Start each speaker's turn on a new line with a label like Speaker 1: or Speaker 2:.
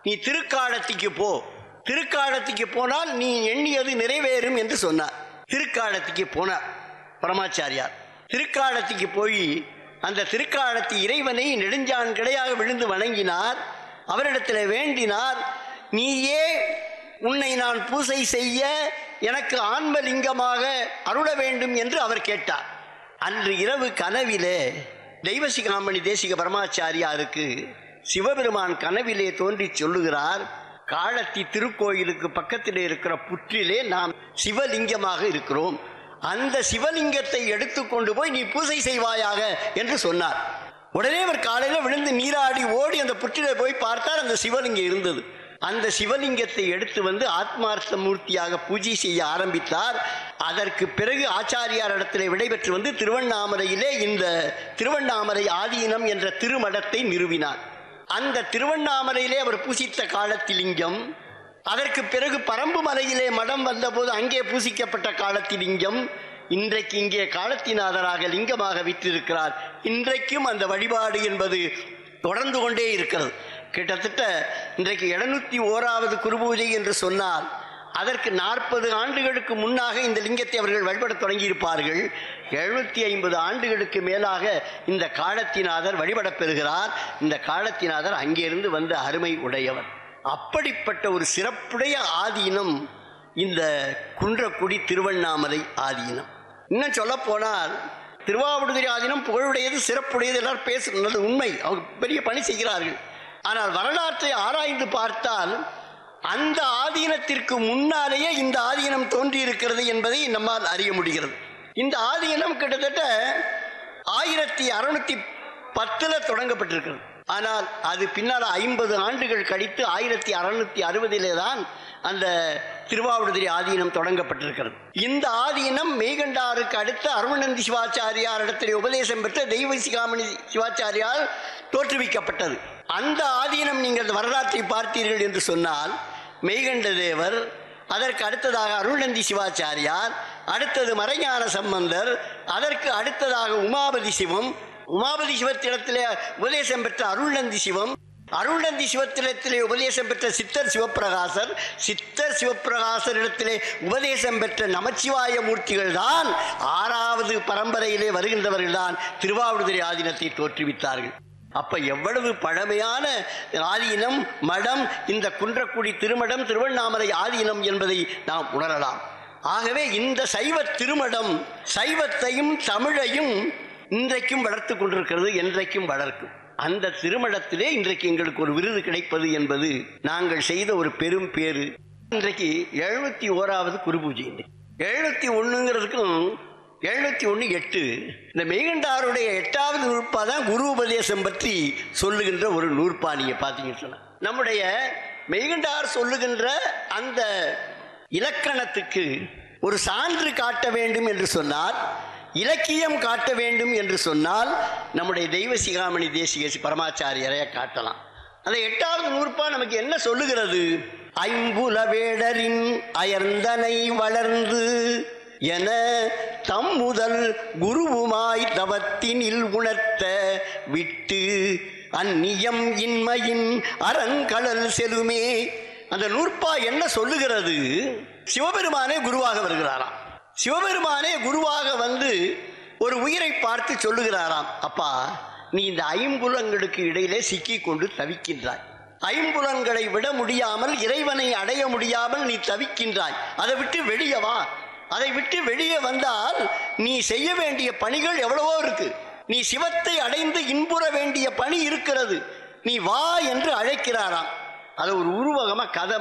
Speaker 1: நீ திருக்காலத்திக்கு போ திருக்காலத்திக்கு போனால் நீ எண்ணியது நிறைவேறும் என்று சொன்னார் திருக்காலத்திற்கு போனார் பரமாச்சாரியார் திருக்காலத்திற்கு போய் அந்த திருக்காலத்து இறைவனை நெடுஞ்சான் கிடையாக விழுந்து வணங்கினார் அவரிடத்தில் வேண்டினார் நீயே உன்னை நான் பூசை செய்ய எனக்கு ஆன்மலிங்கமாக அருள வேண்டும் என்று அவர் கேட்டார் அன்று இரவு கனவிலே தெய்வசிகாமணி தேசிக பரமாச்சாரியாருக்கு சிவபெருமான் கனவிலே தோன்றி சொல்லுகிறார் காலத்தி திருக்கோயிலுக்கு பக்கத்திலே இருக்கிற புற்றிலே நாம் சிவலிங்கமாக இருக்கிறோம் அந்த சிவலிங்கத்தை எடுத்துக்கொண்டு போய் நீ பூசை செய்வாயாக என்று சொன்னார் உடனே அவர் காலையில் விழுந்து நீராடி ஓடி அந்த புற்றிலே போய் பார்த்தார் அந்த சிவலிங்கம் இருந்தது அந்த சிவலிங்கத்தை எடுத்து வந்து ஆத்மார்த்த மூர்த்தியாக பூஜை செய்ய ஆரம்பித்தார் அதற்கு பிறகு ஆச்சாரியார் இடத்திலே விடைபெற்று வந்து திருவண்ணாமலையிலே இந்த திருவண்ணாமலை ஆதீனம் என்ற திருமடத்தை நிறுவினார் அந்த திருவண்ணாமலையிலே அவர் பூசித்த காலத்திலிங்கம் அதற்கு பிறகு பரம்பு மலையிலே மடம் வந்தபோது அங்கே பூசிக்கப்பட்ட காலத்திலிங்கம் இன்றைக்கு இங்கே காலத்திநாதராக லிங்கமாக விற்றிருக்கிறார் இன்றைக்கும் அந்த வழிபாடு என்பது தொடர்ந்து கொண்டே இருக்கிறது கிட்டத்தட்ட இன்றைக்கு எழுநூத்தி ஓராவது குருபூஜை என்று சொன்னால் அதற்கு நாற்பது ஆண்டுகளுக்கு முன்னாக இந்த லிங்கத்தை அவர்கள் வழிபடத் தொடங்கியிருப்பார்கள் எழுநூத்தி ஐம்பது ஆண்டுகளுக்கு மேலாக இந்த காலத்திநாதர் வழிபடப் பெறுகிறார் இந்த காலத்திநாதர் அங்கிருந்து வந்த அருமை உடையவர் அப்படிப்பட்ட ஒரு சிறப்புடைய ஆதீனம் இந்த குன்றக்குடி திருவண்ணாமலை ஆதீனம் இன்னும் சொல்ல போனால் திருவாவடுதுறை ஆதீனம் புகழுடையது சிறப்புடையது எல்லாரும் பேசுகிறது உண்மை அவங்க பெரிய பணி செய்கிறார்கள் ஆனால் வரலாற்றை ஆராய்ந்து பார்த்தால் அந்த ஆதீனத்திற்கு முன்னாலேயே இந்த ஆதீனம் தோன்றி இருக்கிறது என்பதை நம்மால் அறிய முடிகிறது இந்த ஆதீனம் கிட்டத்தட்ட ஆயிரத்தி அறுநூத்தி பத்துல தொடங்கப்பட்டிருக்கிறது ஆனால் அது பின்னால் ஐம்பது ஆண்டுகள் கழித்து ஆயிரத்தி அறுநூத்தி அறுபதிலே தான் அந்த திருவாவடுதுறை ஆதீனம் தொடங்கப்பட்டிருக்கிறது இந்த ஆதீனம் மெய்கண்டாருக்கு அடுத்த அருணநந்தி சிவாச்சாரியார் இடத்திலே உபதேசம் பெற்ற தெய்வ சிகாமணி சிவாச்சாரியால் தோற்றுவிக்கப்பட்டது அந்த ஆதீனம் நீங்கள் வரலாற்றை பார்த்தீர்கள் என்று சொன்னால் மெய்கண்ட தேவர் அதற்கு அடுத்ததாக அருள்நந்தி சிவாச்சாரியார் அடுத்தது மறைஞான சம்பந்தர் அதற்கு அடுத்ததாக உமாபதி சிவம் உமாபதி சிவத்திடத்திலே உபதேசம் பெற்ற அருள்நந்தி சிவம் அருள்நந்தி சிவத்திடத்திலே உபதேசம் பெற்ற சித்தர் சிவப்பிரகாசர் சித்தர் சிவப்பிரகாசரிடத்திலே உபதேசம் பெற்ற நமச்சிவாய மூர்த்திகள் தான் ஆறாவது பரம்பரையிலே வருகின்றவர்கள் தான் திருவாவடுதுறை ஆதீனத்தை தோற்றுவித்தார்கள் அப்ப எவ்வளவு பழமையான ஆதீனம் மடம் இந்த குன்றக்குடி திருமடம் திருவண்ணாமலை ஆதீனம் என்பதை நாம் உணரலாம் ஆகவே இந்த சைவ திருமடம் சைவத்தையும் தமிழையும் இன்றைக்கும் வளர்த்து கொண்டிருக்கிறது என்றைக்கும் வளர்க்கும் அந்த திருமணத்திலே இன்றைக்கு எங்களுக்கு ஒரு விருது கிடைப்பது என்பது நாங்கள் செய்த ஒரு பெரும் பேரு இன்றைக்கு எழுபத்தி ஓராவது குருபூஜை எழுபத்தி ஒண்ணுங்கிறதுக்கும் எழுபத்தி ஒன்று எட்டு இந்த மெய்கண்டாருடைய எட்டாவது நூற்பா தான் குரு உபதேசம் பற்றி சொல்லுகின்ற ஒரு நூற்பா நீங்க பார்த்தீங்கன்னு சொன்ன நம்முடைய மெய்கண்டார் சொல்லுகின்ற அந்த இலக்கணத்துக்கு ஒரு சான்று காட்ட வேண்டும் என்று சொன்னால் இலக்கியம் காட்ட வேண்டும் என்று சொன்னால் நம்முடைய தெய்வ சிகாமணி தேசிக பரமாச்சாரியரை காட்டலாம் அந்த எட்டாவது நூற்பா நமக்கு என்ன சொல்லுகிறது ஐம்புல வேடரின் அயர்ந்தனை வளர்ந்து என தம் முதல் குருவுமாய் தவத்தினில் உணர்த்த விட்டு அந்நியம் இன்மையின் அறங்கடல் செலுமே அந்த நூற்பா என்ன சொல்லுகிறது சிவபெருமானே குருவாக வருகிறாராம் சிவபெருமானே குருவாக வந்து ஒரு உயிரை பார்த்து சொல்லுகிறாராம் அப்பா நீ இந்த ஐம்புலங்களுக்கு இடையிலே சிக்கிக் கொண்டு தவிக்கின்றாய் ஐம்புலன்களை விட முடியாமல் இறைவனை அடைய முடியாமல் நீ தவிக்கின்றாய் அதை விட்டு வெளியே வா அதை விட்டு வெளியே வந்தால் நீ செய்ய வேண்டிய பணிகள் எவ்வளவோ இருக்கு நீ சிவத்தை அடைந்து இன்புற வேண்டிய பணி இருக்கிறது நீ வா என்று அழைக்கிறாராம் அது ஒரு உருவகமா கதை